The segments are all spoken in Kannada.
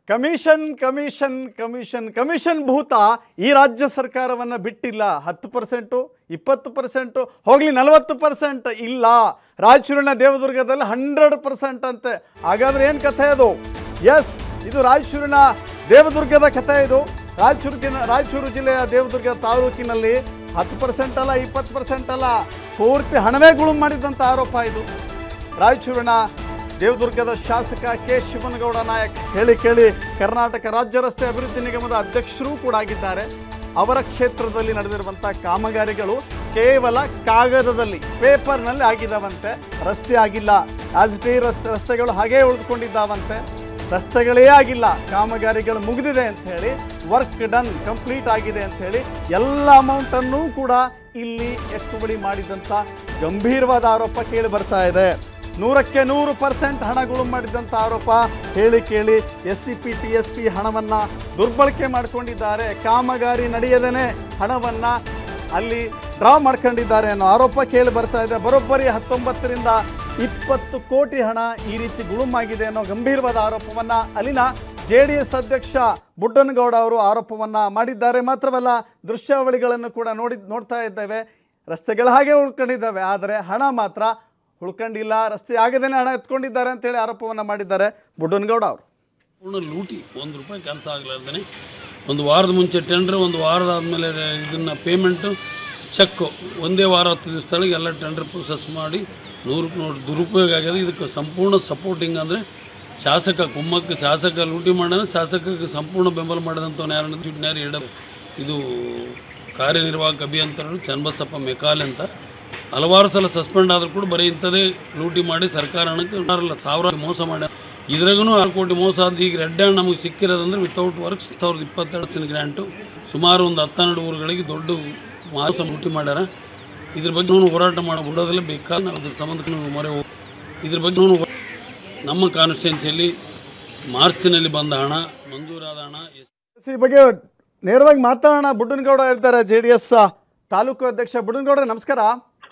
ಕಮಿಷನ್ ಕಮಿಷನ್ ಕಮಿಷನ್ ಕಮಿಷನ್ ಭೂತ ಈ ರಾಜ್ಯ ಸರ್ಕಾರವನ್ನು ಬಿಟ್ಟಿಲ್ಲ ಹತ್ತು ಪರ್ಸೆಂಟು ಇಪ್ಪತ್ತು ಪರ್ಸೆಂಟು ಹೋಗಲಿ ನಲವತ್ತು ಪರ್ಸೆಂಟ್ ಇಲ್ಲ ರಾಯಚೂರಿನ ದೇವದುರ್ಗದಲ್ಲಿ ಹಂಡ್ರೆಡ್ ಪರ್ಸೆಂಟ್ ಅಂತೆ ಹಾಗಾದ್ರೆ ಏನು ಕಥೆ ಅದು ಎಸ್ ಇದು ರಾಯಚೂರಿನ ದೇವದುರ್ಗದ ಕಥೆ ಇದು ರಾಯಚೂರಿನ ರಾಯಚೂರು ಜಿಲ್ಲೆಯ ದೇವದುರ್ಗ ತಾಲೂಕಿನಲ್ಲಿ ಹತ್ತು ಪರ್ಸೆಂಟ್ ಅಲ್ಲ ಇಪ್ಪತ್ತು ಪರ್ಸೆಂಟ್ ಅಲ್ಲ ಪೂರ್ತಿ ಹಣವೇ ಗುಳುಂ ಮಾಡಿದಂಥ ಆರೋಪ ಇದು ರಾಯಚೂರಿನ ದೇವದುರ್ಗದ ಶಾಸಕ ಕೆ ಶಿವನಗೌಡ ನಾಯಕ್ ಹೇಳಿ ಕೇಳಿ ಕರ್ನಾಟಕ ರಾಜ್ಯ ರಸ್ತೆ ಅಭಿವೃದ್ಧಿ ನಿಗಮದ ಅಧ್ಯಕ್ಷರೂ ಕೂಡ ಆಗಿದ್ದಾರೆ ಅವರ ಕ್ಷೇತ್ರದಲ್ಲಿ ನಡೆದಿರುವಂಥ ಕಾಮಗಾರಿಗಳು ಕೇವಲ ಕಾಗದದಲ್ಲಿ ಪೇಪರ್ನಲ್ಲಿ ಆಗಿದ್ದಾವಂತೆ ರಸ್ತೆ ಆಗಿಲ್ಲ ಆಸ್ ಇಟ್ ಈ ರಸ್ತೆ ರಸ್ತೆಗಳು ಹಾಗೇ ಉಳಿದುಕೊಂಡಿದ್ದಾವಂತೆ ರಸ್ತೆಗಳೇ ಆಗಿಲ್ಲ ಕಾಮಗಾರಿಗಳು ಮುಗಿದಿದೆ ಅಂತ ಹೇಳಿ ವರ್ಕ್ ಡನ್ ಕಂಪ್ಲೀಟ್ ಆಗಿದೆ ಅಂತ ಹೇಳಿ ಎಲ್ಲ ಅಮೌಂಟನ್ನು ಕೂಡ ಇಲ್ಲಿ ಎತ್ತುವಳಿ ಮಾಡಿದಂಥ ಗಂಭೀರವಾದ ಆರೋಪ ಕೇಳಿ ಬರ್ತಾ ಇದೆ ನೂರಕ್ಕೆ ನೂರು ಪರ್ಸೆಂಟ್ ಹಣಗಳು ಮಾಡಿದಂಥ ಆರೋಪ ಹೇಳಿ ಕೇಳಿ S C P T S P ಹಣವನ್ನು ದುರ್ಬಳಕೆ ಮಾಡಿಕೊಂಡಿದ್ದಾರೆ ಕಾಮಗಾರಿ ನಡೆಯದೇನೆ ಹಣವನ್ನು ಅಲ್ಲಿ ಡ್ರಾ ಮಾಡ್ಕೊಂಡಿದ್ದಾರೆ ಅನ್ನೋ ಆರೋಪ ಕೇಳಿ ಬರ್ತಾ ಇದೆ ಬರೋಬ್ಬರಿ ಹತ್ತೊಂಬತ್ತರಿಂದ ಇಪ್ಪತ್ತು ಕೋಟಿ ಹಣ ಈ ರೀತಿ ಗುಳುಮಾಗಿದೆ ಅನ್ನೋ ಗಂಭೀರವಾದ ಆರೋಪವನ್ನು ಅಲ್ಲಿನ ಜೆ ಡಿ ಎಸ್ ಅಧ್ಯಕ್ಷ ಬುಡ್ಡನಗೌಡ ಅವರು ಆರೋಪವನ್ನು ಮಾಡಿದ್ದಾರೆ ಮಾತ್ರವಲ್ಲ ದೃಶ್ಯಾವಳಿಗಳನ್ನು ಕೂಡ ನೋಡಿ ನೋಡ್ತಾ ಇದ್ದೇವೆ ರಸ್ತೆಗಳು ಹಾಗೆ ಉಳ್ಕೊಂಡಿದ್ದಾವೆ ಆದರೆ ಹಣ ಮಾತ್ರ ಉಳ್ಕೊಂಡಿಲ್ಲ ರಸ್ತೆ ಆಗದೇನೆ ಹಣ ಎತ್ಕೊಂಡಿದ್ದಾರೆ ಅಂತೇಳಿ ಆರೋಪವನ್ನು ಮಾಡಿದ್ದಾರೆ ಬುಡ್ಡನಗೌಡ ಅವರು ಪೂರ್ಣ ಲೂಟಿ ಒಂದು ರೂಪಾಯಿ ಕೆಲಸ ಆಗಲಾರ್ದೇ ಒಂದು ವಾರದ ಮುಂಚೆ ಟೆಂಡ್ರ್ ಒಂದು ವಾರದ ಆದಮೇಲೆ ಇದನ್ನು ಪೇಮೆಂಟು ಚೆಕ್ಕು ಒಂದೇ ವಾರ ಹತ್ತು ದಿವಸದೊಳಗೆ ಎಲ್ಲ ಟೆಂಡರ್ ಪ್ರೊಸೆಸ್ ಮಾಡಿ ನೂರಕ್ಕೆ ನೂರು ದುರುಪಯೋಗ ಆಗಿದೆ ಇದಕ್ಕೆ ಸಂಪೂರ್ಣ ಸಪೋರ್ಟಿಂಗ್ ಅಂದರೆ ಶಾಸಕ ಕುಮ್ಮಕ್ಕೆ ಶಾಸಕ ಲೂಟಿ ಮಾಡೋಣ ಶಾಸಕಕ್ಕೆ ಸಂಪೂರ್ಣ ಬೆಂಬಲ ಮಾಡಿದಂಥವ್ನು ಯಾರನ್ನ ದುಡ್ಡಿನಾರು ಇಡ ಇದು ಕಾರ್ಯನಿರ್ವಾಹಕ ಅಭಿಯಂತರರು ಚನ್ನಬಸಪ್ಪ ಮೆಕಾಲೆ ಅಂತ ಹಲವಾರು ಸಲ ಸಸ್ಪೆಂಡ್ ಆದರೂ ಕೂಡ ಬರೀ ಇಂಥದೇ ಲೂಟಿ ಮಾಡಿ ಸರ್ಕಾರ ಹಣಕ್ಕೆ ಅಲ್ಲ ಸಾವಿರ ಮೋಸ ಮಾಡ್ಯಾರ ಇದ್ರಾಗೂ ಆರು ಕೋಟಿ ಮೋಸ ಆದ ಈಗ ರೆಡ್ ಹ್ಯಾಂಡ್ ನಮಗೆ ಸಿಕ್ಕಿರೋದಂದ್ರೆ ವಿತೌಟ್ ವರ್ಕ್ಸ್ ಸಾವಿರದ ಇಪ್ಪತ್ತೆರಡು ಲಕ್ಷದ ಗ್ರ್ಯಾಂಟು ಸುಮಾರು ಒಂದು ಹತ್ತೆರಡು ಊರುಗಳಿಗೆ ದೊಡ್ಡ ಮೋಸ ಲೂಟಿ ಮಾಡ್ಯಾರ ಇದ್ರ ಬಗ್ಗೆ ನಾವು ಹೋರಾಟ ಮಾಡೋ ಬಿಡೋದಲ್ಲೇ ಬೇಕಾದ ನಾವು ಅದ್ರ ಸಂಬಂಧಕ್ಕೆ ನಾವು ಮೊರೆ ಹೋಗ್ ಇದ್ರ ಬಗ್ಗೆ ನಾವು ನಮ್ಮ ಕಾನ್ಸ್ಟಿಟ್ಯೂನ್ಸಿಯಲ್ಲಿ ಮಾರ್ಚ್ನಲ್ಲಿ ಬಂದ ಹಣ ಮಂಜೂರಾದ ಹಣ ಎಸ್ ಈ ಬಗ್ಗೆ ನೇರವಾಗಿ ಮಾತಾಡೋಣ ಬುಡ್ಡನಗೌಡ ಇರ್ತಾರೆ ಜೆ ಡಿ ಎಸ್ ತಾಲೂಕು ಅಧ್ಯಕ್ಷ ಬುಡ್ಡನಗೌಡ ನಮಸ್ಕಾರ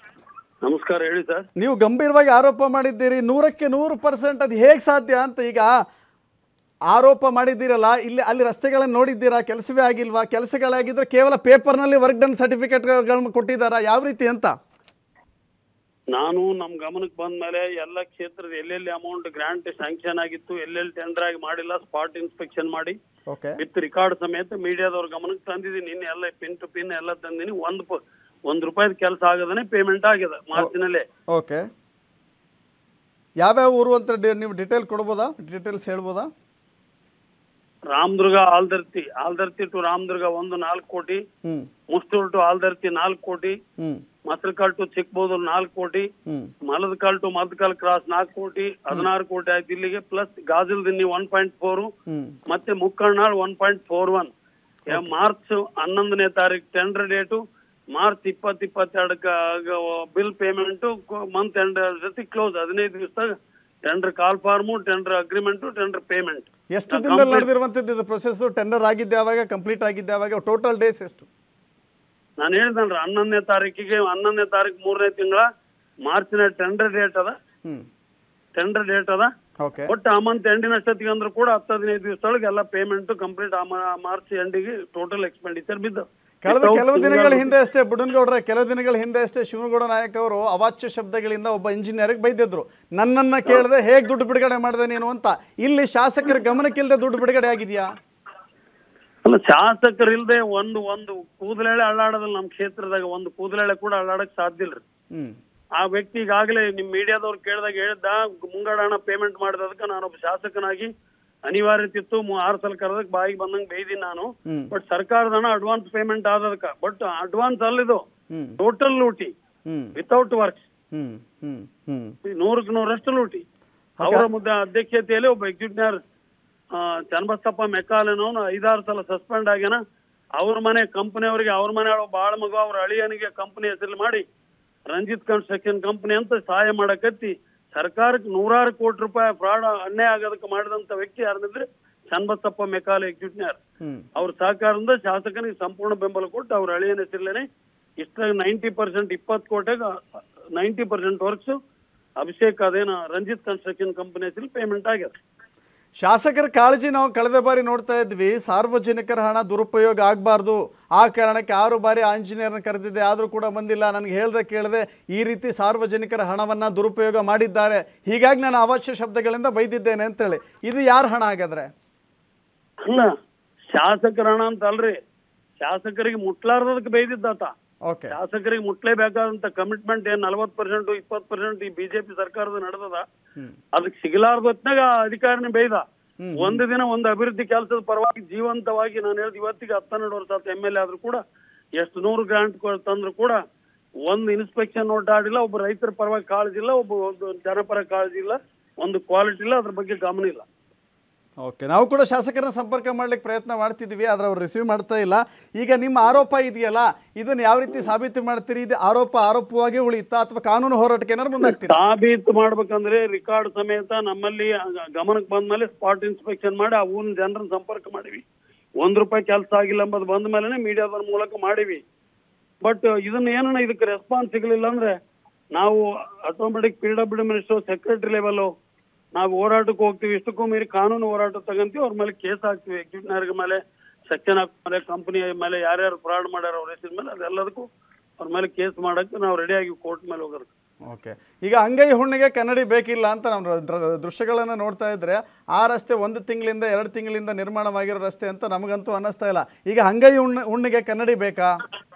ನಮಸ್ಕಾರ ಹೇಳಿ ಸರ್ ನೀವು ಗಂಭೀರವಾಗಿ ಆರೋಪ ಮಾಡಿದ್ದೀರಿ ನೂರಕ್ಕೆ ನೂರು ಪರ್ಸೆಂಟ್ ಅದು ಹೇಗೆ ಸಾಧ್ಯ ಅಂತ ಈಗ ಆರೋಪ ಮಾಡಿದ್ದೀರಲ್ಲ ಇಲ್ಲಿ ಅಲ್ಲಿ ರಸ್ತೆಗಳನ್ನು ನೋಡಿದ್ದೀರಾ ಕೆಲಸವೇ ಆಗಿಲ್ವಾ ಕೆಲಸಗಳಾಗಿದ್ದರೆ ಕೇವಲ ಪೇಪರ್ನಲ್ಲಿ ವರ್ಕ್ ಡನ್ ಸರ್ಟಿಫಿಕೇಟ್ಗಳನ್ನು ಕೊಟ್ಟಿದ್ದಾರಾ ಯಾವ ರೀತಿ ಅಂತ ನಾನು ನಮ್ಮ ಗಮನಕ್ಕೆ ಬಂದ ಮೇಲೆ ಎಲ್ಲ ಕ್ಷೇತ್ರದ ಎಲ್ಲೆಲ್ಲಿ ಅಮೌಂಟ್ ಗ್ರಾಂಟ್ ಸ್ಯಾಂಕ್ಷನ್ ಆಗಿತ್ತು ಎಲ್ಲೆಲ್ಲಿ ಟೆಂಡರ್ ಆಗಿ ಮಾಡಿಲ್ಲ ಸ್ಪಾಟ್ ಇನ್ಸ್ಪೆಕ್ಷನ್ ಮಾಡಿ ಓಕೆ ವಿತ್ ರಿಕಾರ್ಡ್ ಸಮೇತ ಮೀಡಿಯಾದವ್ರ ಗಮನಕ್ಕೆ ತಂದಿದ್ದೀನಿ ನಿನ್ನೆ ಎಲ್ಲ ಪಿನ್ ಟು ಪಿನ್ ಎಲ್ಲ ತಂದಿನಿ ಒಂದು ಪ- ಒಂದು ರೂಪಾಯಿದ ಕೆಲಸ ಆಗದೇ ಪೇಮೆಂಟ್ ಆಗಿದೆ ಮಾರ್ಚಿನಲ್ಲೇ ಓಕೆ ಯಾವ್ಯಾವ ಊರು ಅಂತ ಡಿ- ನೀವು ಡಿಟೇಲ್ ಕೊಡ್ಬೋದಾ ಡೀಟೇಲ್ಸ್ ಹೇಳ್ಬೋದಾ ರಾಮದುರ್ಗ ಆಲ್ದರ್ತಿ ಆಲ್ದರ್ತಿ ಟು ರಾಮದುರ್ಗ ಒಂದು ನಾಲ್ಕು ಕೋಟಿ ಹ್ಞೂ ಮುಸ್ತೂರು ಟು ಆಲ್ದರ್ತಿ ನಾಲ್ಕು ಕೋಟಿ ಹ್ಞೂ ಮಸರಕಾಲ್ ಟು ಚಿಕ್ಕಬೌದೂರು ನಾಲ್ಕು ಕೋಟಿ ಹ್ಞೂ ಮಲದಕಾಲ್ ಟು ಮದಕಾಲ್ ಕ್ರಾಸ್ ನಾಲ್ಕು ಕೋಟಿ ಹದಿನಾರು ಕೋಟಿ ಆಯ್ತು ಇಲ್ಲಿಗೆ plus Gajal Dinni one point four ಹ್ಞೂ ಮತ್ತೆ Mukkannal one point four one March ಹನ್ನೊಂದನೇ ತಾರೀಕು ಟೆಂಡರ್ ಡೇಟು ಮಾರ್ಚ್ ಇಪ್ಪತ್ತು ಇಪ್ಪತ್ತೆರಡಕ್ಕೆ ಬಿಲ್ ಪೇಮೆಂಟು ಮಂತ್ ಎಂಡ್ ಜೊತೆ ಕ್ಲೋಸ್ ಹದಿನೈದು ದಿವಸದಾಗ tender call form tender agreement tender payment ಎಷ್ಟು ದಿನದಲ್ಲಿ ನಡೆದಿರುವಂಥದ್ದು ಇದು ಪ್ರೊಸೆಸ್ ಟೆಂಡರ್ ಆಗಿದ್ದೆ ಯಾವಾಗ ಕಂಪ್ಲೀಟ್ ಆಗಿದ್ದೆ ಯಾವಾಗ ಟೋಟಲ್ ಡೇಸ್ ಎಷ್ಟು ನಾನು ಹೇಳಿದನ್ರಿ ಹನ್ನೊಂದನೇ ತಾರೀಕಿಗೆ ಹನ್ನೊಂದನೇ ತಾರೀಕು ಮೂರನೇ ತಿಂಗಳ ಮಾರ್ಚ್ನ ಟೆಂಡರ್ ಡೇಟ್ ಅದ ಹ್ಞೂ ಟೆಂಡರ್ ಡೇಟ್ ಅದ ಓಕೆ ಒಟ್ಟು ಆ ಮಂತ್ ಎಂಡಿನ ಅಷ್ಟೊತ್ತಿಗೆ ಅಂದ್ರೂ ಕೂಡ ಹತ್ತು ಹದಿನೈದು ದಿವಸದೊಳಗೆ ಎಲ್ಲ ಪೇಮೆಂಟ್ ಕಂಪ್ಲೀಟ್ ಮಾರ್ಚ್ ಎಂಡಿಗೆ ಟೋಟಲ್ ಎಕ್ಸ್ಪೆಂಡಿಚರ್ ಬಿದ್ದು ಕಳೆದ ಕೆಲವು ದಿನಗಳ ಹಿಂದೆ ಅಷ್ಟೇ ಬುಡನ್ಗೌಡ್ರ ಕೆಲವು ದಿನಗಳ ಹಿಂದೆ ಅಷ್ಟೇ ಶಿವನಗೌಡ ನಾಯಕ್ ಅವರು ಅವಾಚ್ಯ ಶಬ್ದಗಳಿಂದ ಒಬ್ಬ ಇಂಜಿನಿಯರ್ಗೆ ಬೈದಿದ್ರು ನನ್ನನ್ನು ಕೇಳದೆ ಹೇಗೆ ದುಡ್ಡು ಬಿಡುಗಡೆ ಮಾಡಿದೆ ನೀನು ಅಂತ ಇಲ್ಲಿ ಶಾಸಕರ ಗಮನಕ್ಕಿಲ್ಲದೆ ದುಡ್ಡು ಬಿಡುಗಡೆ ಆಗಿದೆಯಾ ಅಲ್ಲ ಶಾಸಕರು ಇಲ್ದೆ ಒಂದು ಒಂದು ಕೂದಲೆಳೆ ಅಳ್ಳಾಡೋದಿಲ್ಲ ನಮ್ಮ ಕ್ಷೇತ್ರದಾಗ ಒಂದು ಕೂದಲೆಳೆ ಕೂಡ ಅಳ್ಳಾಡಕ್ ಸಾಧ್ಯ ಇಲ್ರಿ ಹ್ಞೂ ಆ ವ್ಯಕ್ತಿ ಈಗಾಗಲೇ ನಿಮ್ ಮೀಡಿಯಾದವ್ರು ಕೇಳಿದಾಗ ಹೇಳ್ದ ಮುಂಗಡ ಹಣ ಪೇಮೆಂಟ್ ಮಾಡಿದದಕ್ಕೆ ನಾನೊಬ್ಬ ಶಾಸಕನಾಗಿ ಅನಿವಾರ್ಯತೆ ಇತ್ತು ಮೂ- ಆರು ಸಲ ಕರೆದಕ್ಕೆ ಬಾಯಿಗೆ ಬಂದಂಗೆ ಬೈದಿನಿ ನಾನು ಹ್ಮ್. ಬಟ್ ಸರ್ಕಾರದ ಹಣ ಅಡ್ವಾನ್ಸ್ ಪೇಮೆಂಟ್ ಆದದಕ್ಕ ಬಟ್ ಅಡ್ವಾನ್ಸ್ ಅಲ್ಲಿದು ಹ್ಞೂ ಟೋಟಲ್ ಲೂಟಿ ಹ್ಞೂ ವಿತೌಟ್ ವರ್ಕ್ಸ್ ಹ್ಞೂ ಹ್ಞೂ ಹ್ಞೂ ನೂರಕ್ಕೆ ನೂರಷ್ಟು ಲೂಟಿ ಅವರ ಮುದ್ದೆ ಅಧ್ಯಕ್ಷತೆಯಲ್ಲಿ ಒಬ್ಬ ಎಕ್ಸಿಕ್ಯೂಟಿವ್ ಚನ್ನಬಸಪ್ಪ ಮೆಕ್ಕಾಲೆನವನು ಐದಾರು ಸಲ ಸಸ್ಪೆಂಡ್ ಆಗ್ಯಾನ ಅವ್ರ ಮನೆ ಕಂಪನಿಯವರಿಗೆ ಅವ್ರ ಮನೆ ಒಬ್ಬ ಆಳ ಮಗ ಅವ್ರ ಅಳಿಯನಿಗೆ ಕಂಪನಿ ಹೆಸರು ಮಾಡಿ ರಂಜಿತ್ ಕನ್ಸ್ಟ್ರಕ್ಷನ್ ಕಂಪನಿ ಅಂತ ಸಹಾಯ ಮಾಡಕತ್ತಿ ಸರ್ಕಾರಕ್ಕೆ ನೂರಾರು ಕೋಟಿ ರೂಪಾಯಿ ಫ್ರಾಡ್ ಅನ್ಯಾಯ ಆಗೋದಕ್ಕೆ ಮಾಡಿದಂತ ವ್ಯಕ್ತಿ ಯಾರನಿದ್ರೆ ಚನ್ನಬಸಪ್ಪ ಮೆಕಾಲೆ ಎಕ್ಸಿಕ್ಯೂಟಿವ್ ಹ್ಞೂ ಅವ್ರ ಸಹಕಾರದಿಂದ ಶಾಸಕನಿಗೆ ಸಂಪೂರ್ಣ ಬೆಂಬಲ ಕೊಟ್ಟು ಅವ್ರ ಅಳಿಯನ ಹೆಸರಲ್ಲೇನೆ ಇಷ್ಟ ನೈಂಟಿ ಪರ್ಸೆಂಟ್ ಇಪ್ಪತ್ತು ಕೋಟಿಗೆ ನೈಂಟಿ ಪರ್ಸೆಂಟ್ ವರ್ಕ್ಸ್ ಅಭಿಷೇಕ್ ಅದೇನ ರಂಜಿತ್ ಕನ್ಸ್ಟ್ರಕ್ಷನ್ ಕಂಪನಿ ಹೆಸರು ಪೇಮೆಂಟ್ ಆಗ್ಯದ ಶಾಸಕರ ಕಾಳಜಿ ನಾವು ಕಳೆದ ಬಾರಿ ನೋಡ್ತಾ ಇದ್ವಿ ಸಾರ್ವಜನಿಕರ ಹಣ ದುರುಪಯೋಗ ಆಗಬಾರ್ದು ಆ ಕಾರಣಕ್ಕೆ ಆರು ಬಾರಿ ಆಂಜನೇಯರನ್ನ ಕರೆದಿದ್ದೆ ಆದರೂ ಕೂಡ ಬಂದಿಲ್ಲ ನನಗೆ ಹೇಳ್ದೆ ಕೇಳದೆ ಈ ರೀತಿ ಸಾರ್ವಜನಿಕರ ಹಣವನ್ನು ದುರುಪಯೋಗ ಮಾಡಿದ್ದಾರೆ ಹೀಗಾಗಿ ನಾನು ಅವಾಚ್ಯ ಶಬ್ದಗಳಿಂದ ಬೈದಿದ್ದೇನೆ ಅಂತೇಳಿ ಇದು ಯಾರ ಹಣ ಹಾಗಾದ್ರೆ ಅಲ್ಲ ಶಾಸಕರ ಹಣ ಅಂತ ಅಲ್ರಿ ಶಾಸಕರಿಗೆ ಮುಟ್ಲಾರ್ದದಕ್ಕೆ ಬೈದಿದ್ದಾತ ಓಕೆ ಶಾಸಕರಿಗೆ ಮುಟ್ಲೇಬೇಕಾದಂತ ಕಮಿಟ್ಮೆಂಟ್ ಏನ್ ನಲವತ್ ಪರ್ಸೆಂಟ್ ಇಪ್ಪತ್ ಪರ್ಸೆಂಟ್ ಈ ಬಿಜೆಪಿ ಸರ್ಕಾರದ ನಡೆದದ ಹ್ಮ್. ಅದಕ್ಕೆ ಸಿಗಲಾರ್ದ ಹೊತ್ನಾಗ ಅಧಿಕಾರಿನ ಬೈದ ಒಂದು ದಿನ ಒಂದು ಅಭಿವೃದ್ಧಿ ಕೆಲಸದ ಪರವಾಗಿ ಜೀವಂತವಾಗಿ ನಾನು ಹೇಳ್ದು ಇವತ್ತಿಗೆ ಹತ್ತೆರಡು ವರ್ಷ ಆತ ಎಮ್ ಎಲ್ ಎ ಆದ್ರೂ ಕೂಡ ಎಷ್ಟು ನೂರು ಗ್ರಾಂಟ್ ತಂದ್ರು ಕೂಡ ಒಂದು ಇನ್ಸ್ಪೆಕ್ಷನ್ ನೋಟ್ ಆಡಿಲ್ಲ ಒಬ್ಬ ರೈತರ ಪರವಾಗಿ ಕಾಳಜಿ ಇಲ್ಲ ಒಬ್ಬ ಒಂದು ಜನಪರ ಕಾಳಜಿ ಇಲ್ಲ ಒಂದು ಕ್ವಾಲಿಟಿ ಇಲ್ಲ ಅದ್ರ ಬಗ್ಗೆ ಗಮನ ಇಲ್ಲ ಓಕೆ ನಾವು ಕೂಡ ಶಾಸಕರನ್ನ ಸಂಪರ್ಕ ಮಾಡ್ಲಿಕ್ಕೆ ಪ್ರಯತ್ನ ಮಾಡ್ತಿದ್ವಿ ಆದ್ರೆ ಅವ್ರು ರಿಸೀವ್ ಮಾಡ್ತಾ ಇಲ್ಲ ಈಗ ನಿಮ್ಮ ಆರೋಪ ಇದೆಯಲ್ಲ ಇದನ್ನ ಯಾವ ರೀತಿ ಸಾಬೀತು ಮಾಡ್ತೀರಿ ಇದು ಆರೋಪ ಆರೋಪವಾಗಿ ಉಳಿಯುತ್ತಾ ಅಥವಾ ಕಾನೂನು ಹೋರಾಟಕ್ಕೆ ಏನಾದ್ರು ಮುಂದಾಗ್ತೀರಾ ಸಾಬೀತು ಮಾಡ್ಬೇಕಂದ್ರೆ ರಿಕಾರ್ಡ್ ಸಮೇತ ನಮ್ಮಲ್ಲಿ ಗಮನಕ್ಕೆ ಬಂದ್ಮೇಲೆ ಸ್ಪಾಟ್ ಇನ್ಸ್ಪೆಕ್ಷನ್ ಮಾಡಿ ಆ ಊರಿನ ಜನರನ್ನ ಸಂಪರ್ಕ ಮಾಡಿವಿ ಒಂದ್ ರೂಪಾಯಿ ಕೆಲಸ ಆಗಿಲ್ಲ ಎಂಬುದು ಬಂದ ಮೇಲೆ ಮೀಡಿಯಾದ ಮೂಲಕ ಮಾಡಿವಿ ಬಟ್ ಇದನ್ನ ಏನನ್ನ ಇದಕ್ಕೆ ರೆಸ್ಪಾನ್ಸ್ ಸಿಗಲಿಲ್ಲ ಅಂದ್ರೆ ನಾವು automatic P W minister secretary level ನಾವು ಹೋರಾಟಕ್ಕೆ ಹೋಗ್ತೀವಿ ಇಷ್ಟಕ್ಕೂ ಮೀರಿ ಕಾನೂನು ಹೋರಾಟ ತಗಂತೀವಿ ಅವ್ರ ಮೇಲೆ ಕೇಸ್ ಹಾಕ್ತಿವಿ ಎಕ್ಸಿಕ್ಯೂಟಿವ್ನರ್ ಮೇಲೆ ಸೆಕ್ಷನ್ ಮೇಲೆ ಕಂಪನಿ ಮೇಲೆ ಯಾರ್ಯಾರು ಫ್ರಾಡ್ ಮಾಡ್ಯಾರ ಅವ್ರ ಹೆಸರಿನ ಮೇಲೆ ಅದೆಲ್ಲದಕ್ಕೂ ಅವ್ರ ಮೇಲೆ ಕೇಸ್ ಮಾಡಕ್ಕೆ ನಾವು ರೆಡಿ ಆಗಿ ಕೋರ್ಟ್ ಮೇಲೆ ಹೋಗೋದಕ್ಕೆ ಓಕೆ ಈಗ ಅಂಗೈ ಹುಣ್ಣಿಗೆ ಕನ್ನಡಿ ಬೇಕಿಲ್ಲ ಅಂತ ನಾವು ದ್ರ- ದೃಶ್ಯಗಳನ್ನು ನೋಡ್ತಾ ಇದ್ರೆ ಆ ರಸ್ತೆ ಒಂದು ತಿಂಗಳಿಂದ ಎರಡು ತಿಂಗಳಿಂದ ನಿರ್ಮಾಣವಾಗಿರೋ ರಸ್ತೆ ಅಂತ ನಮಗಂತೂ ಅನ್ನಿಸ್ತಾ ಇಲ್ಲ ಈಗ ಅಂಗೈ ಹುಣ್ಣ ಹುಣ್ಣಿಗೆ ಕನ್ನಡಿ ಬೇಕಾ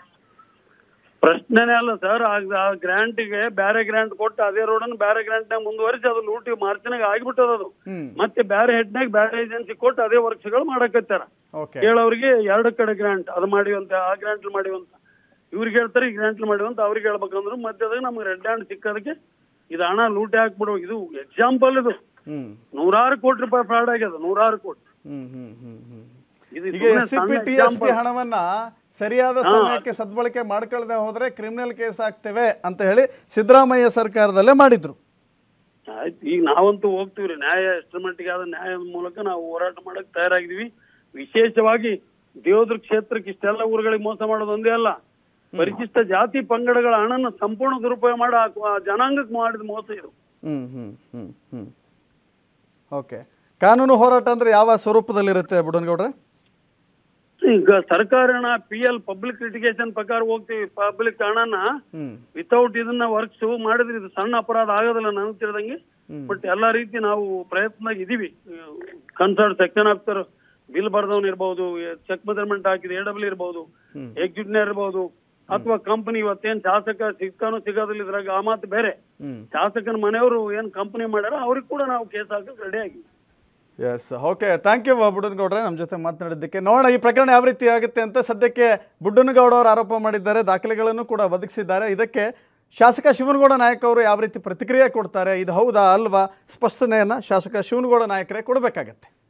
ಪ್ರಶ್ನೆನೇ ಅಲ್ಲ ಸರ್ ಆ ಗ್ರಾಂಟಿಗೆ ಬೇರೆ ಗ್ರಾಂಟ್ ಕೊಟ್ಟು ಅದೇ ರೋಡನ್ನು ಬೇರೆ ಗ್ರಾಂಟ್ನಾಗ ಮುಂದುವರಿಸಿ ಅದು ಲೂಟಿ ಮಾರ್ಚ್ನಾಗ ಆಗಿಬಿಟ್ಟದ ಅದು ಹ್ಮ್ ಮತ್ತೆ ಬೇರೆ ಹೆಡ್ನಾಗ ಬೇರೆ ಏಜೆನ್ಸಿ ಕೊಟ್ಟು ಅದೇ ವರ್ಕ್ಸ್ಗಳು ಮಾಡಕತ್ತಾರ ಓಕೆ ಕೇಳೋರಿಗೆ ಎರಡು ಕಡೆ ಗ್ರಾಂಟ್ ಅದು ಮಾಡಿವಂತ ಆ ಗ್ರಾಂಟ್ ಮಾಡಿವಂತ ಇವ್ರಿಗೆ ಹೇಳ್ತಾರೆ ಈ ಗ್ರಾಂಟ್ ಮಾಡಿವಂತ ಅವ್ರಿಗೆ ಹೇಳ್ಬೇಕಂದ್ರು ಮಧ್ಯದಾಗ ನಮ್ಗೆ ರೆಡ್ ಹ್ಯಾಂಡ್ ಸಿಕ್ಕೋದಕ್ಕೆ ಇದು ಹಣ ಲೂಟಿ ಹಾಕ್ಬಿಡುವ ಇದು ಎಕ್ಸಾಂಪಲ್ ಇದು ಹ್ಮ್ ನೂರಾರು ಕೋಟಿ ರೂಪಾಯಿ ಫ್ರಾಡ್ ಆಗ್ಯದ ನೂರಾರು ಕೋಟಿ ಹ್ಮ್ ಹ್ಮ್ ಹ್ಮ್ ಹ್ಮ್ ಇದು ಈಗ ಸುಮ್ನೆ ಎಸ್ ಸಿ ಸಣ್ಣ P T S example. P ಹಣವನ್ನ ಸರಿಯಾದ ಸಮಯಕ್ಕೆ ಸದ್ಬಳಕೆ ಮಾಡ್ಕೊಳ್ಳದೆ ಹೋದ್ರೆ ಕ್ರಿಮಿನಲ್ ಕೇಸ್ ಆಗ್ತೇವೆ ಅಂತ ಹೇಳಿ ಸಿದ್ದರಾಮಯ್ಯ ಸರ್ಕಾರದಲ್ಲೇ ಮಾಡಿದ್ರು ಆಯ್ತು ಈಗ ನಾವಂತೂ ಹೋಗ್ತೀವ್ರಿ ನ್ಯಾಯ ಎಷ್ಟರ ಮಟ್ಟಿಗೆ ಆದ ನ್ಯಾಯದ ಮೂಲಕ ನಾವು ಹೋರಾಟ ಮಾಡಕ್ ತಯಾರಾಗಿದ್ವಿ ವಿಶೇಷವಾಗಿ ದೇವದ್ರ ಕ್ಷೇತ್ರಕ್ಕೆ ಇಷ್ಟೆಲ್ಲ ಊರುಗಳಿಗೆ ಮೋಸ ಮಾಡೋದು ಒಂದೇ ಅಲ್ಲ ಪರಿಶಿಷ್ಟ ಜಾತಿ ಪಂಗಡಗಳ ಹಣನ ಸಂಪೂರ್ಣ ದುರುಪಯೋಗ ಮಾಡಿ ಆ ಜನಾಂಗಕ್ಕೆ ಮಾಡಿದ ಮೋಸ ಇದು ಹ್ಮ್ ಹ್ಮ್ ಹ್ಮ್ ಹ್ಮ್ ಓಕೆ ಕಾನೂನು ಹೋರಾಟ ಅಂದ್ರೆ ಯಾವ ಸ್ವರೂಪದಲ್ಲಿರುತ್ತೆ ಬುಡನ್ಗೌಡ್ರೆ ಈಗ ಸರ್ಕಾರ ಹಣ ಪಿ ಎಲ್ ಪಬ್ಲಿಕ್ ಲಿಟಿಗೇಷನ್ ಪ್ರಕಾರ ಹೋಗ್ತೀವಿ ಪಬ್ಲಿಕ್ ಹಣನ ಹ್ಮ್ ವಿತೌಟ್ ಇದನ್ನ ವರ್ಕ್ಸ್ ಮಾಡಿದ್ರೆ ಇದು ಸಣ್ಣ ಅಪರಾಧ ಆಗೋದಿಲ್ಲ ನನಗೆ ತಿಳಿದಂಗೆ ಬಟ್ ಎಲ್ಲಾ ರೀತಿ ನಾವು ಪ್ರಯತ್ನ ಇದೀವಿ ಕನ್ಸರ್ಟ್ ಸೆಕ್ಷನ್ ಆಫ್ಸರ್ ಬಿಲ್ ಬರ್ದವನ್ ಇರ್ಬೋದು ಚೆಕ್ ಮೆಜರ್ಮೆಂಟ್ ಹಾಕಿದ ಎ ಡಬ್ಲ್ಯೂ ಇರ್ಬೋದು ಎಕ್ಸಿಕ್ಯೂಟಿವ್ ಇರ್ಬೋದು ಅಥವಾ ಕಂಪನಿ ಇವತ್ತೇನ್ ಶಾಸಕ ಸಿಗ್ತಾನೋ ಸಿಗೋದಿಲ್ಲ ಇದ್ರಾಗ ಆ ಮಾತು ಬೇರೆ ಹ್ಮ್ ಶಾಸಕನ ಮನೆಯವರು ಏನ್ ಕಂಪನಿ ಮಾಡ್ಯಾರ ಅವ್ರಿಗೆ ಕೂಡ ನಾವು ಕೇಸ್ ಹಾಕಕ್ ರೆಡಿ ಆಗಿವಿ ಎಸ್ ಓಕೆ ಥ್ಯಾಂಕ್ ಯು ಬುಡನ್ಗೌಡ್ರೆ ನಮ್ಮ ಜೊತೆ ಮಾತನಾಡಿದ್ದಕ್ಕೆ ನೋಡೋಣ ಈ ಪ್ರಕರಣ ಯಾವ ರೀತಿ ಆಗುತ್ತೆ ಅಂತ ಸದ್ಯಕ್ಕೆ ಬುಡ್ಡನಗೌಡ ಅವರು ಆರೋಪ ಮಾಡಿದ್ದಾರೆ ದಾಖಲೆಗಳನ್ನು ಕೂಡ ಒದಗಿಸಿದ್ದಾರೆ ಇದಕ್ಕೆ ಶಾಸಕ ಶಿವನಗೌಡ ನಾಯಕ್ ಅವರು ಯಾವ ರೀತಿ ಪ್ರತಿಕ್ರಿಯೆ ಕೊಡ್ತಾರೆ ಇದು ಹೌದಾ ಅಲ್ವಾ ಸ್ಪಷ್ಟನೆಯನ್ನು ಶಾಸಕ ಶಿವನಗೌಡ ನಾಯಕರೇ ಕೊಡಬೇಕಾಗತ್ತೆ